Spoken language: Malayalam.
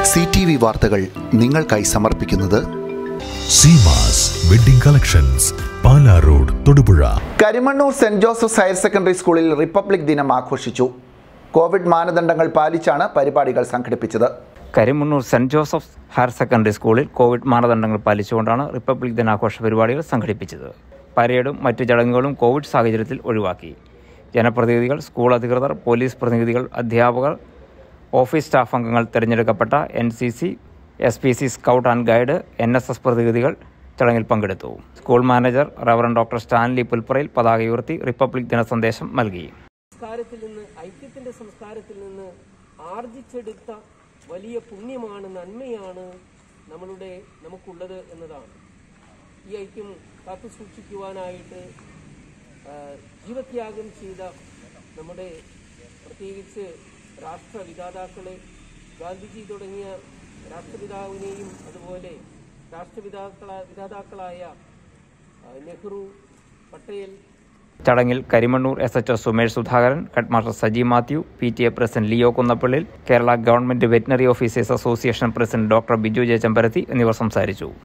സി ടി വി വാർത്തകൾ നിങ്ങൾക്കായി സമർപ്പിക്കുന്നത് Seema's wedding collections Pala road Thodupuzha Karimannoor saint Joseph's higher secondary സ്കൂളിൽ റിപ്പബ്ലിക് ദിനം ആഘോഷിച്ചു കോവിഡ് മാനദണ്ഡങ്ങൾ പാലിച്ചാണ് പരിപാടികൾ സംഘടിപ്പിച്ചത് Karimannoor saint Joseph's higher secondary സ്കൂളിൽ കോവിഡ് മാനദണ്ഡങ്ങൾ പാലിച്ചുകൊണ്ടാണ് റിപ്പബ്ലിക് ദിനാഘോഷ പരിപാടികൾ സംഘടിപ്പിച്ചത് പരേഡും മറ്റു ചടങ്ങുകളും കോവിഡ് സാഹചര്യത്തിൽ ഒഴിവാക്കി ജനപ്രതിനിധികൾ സ്കൂൾ അധികൃതർ പോലീസ് പ്രതിനിധികൾ അധ്യാപകർ ഓഫീസ് സ്റ്റാഫ് അംഗങ്ങൾ തിരഞ്ഞെടുക്കപ്പെട്ട N C C S P C scout and guide N S S പ്രതിനിധികൾ ചടങ്ങിൽ പങ്കെടുത്തു school manager reverend doctor Stanley Pulpparayil പതാക ഉയർത്തി റിപ്പബ്ലിക് ദിന സന്ദേശം നൽകി സംസ്കാരത്തിൽ നിന്ന് ഐക്യത്തിന്റെ സംസ്കാരത്തിൽ നിന്ന് ആർജിച്ചെടുത്ത വലിയ പുണ്യമാണ് നന്മയാണ് നമ്മളുടെ നമുക്കുള്ളത് എന്നതാണ് ഈ ഐക്യം കാത്തു സൂക്ഷിക്കുവാനായിട്ട് ആ, ജീവത്യാഗം ചെയ്ത നമ്മുടെ പ്രത്യേകിച്ച് രാഷ്ട്രവിധാതാക്കളെ ഗാന്ധിജി തുടങ്ങിയ രാഷ്ട്രപിതാവിനെയും അതുപോലെ രാഷ്ട്രപിതാക്കള വിധാതാക്കളായ ആ, നെഹ്റു പട്ടേൽ ചടങ്ങിൽ Karimannoor S H Sumesh Sudhakaran headmaster Saji Mathew P T A president Leo Kunnappallil Kerala government veterinary officers association president doctor Biju Jayachambarathi എന്നിവർ സംസാരിച്ചു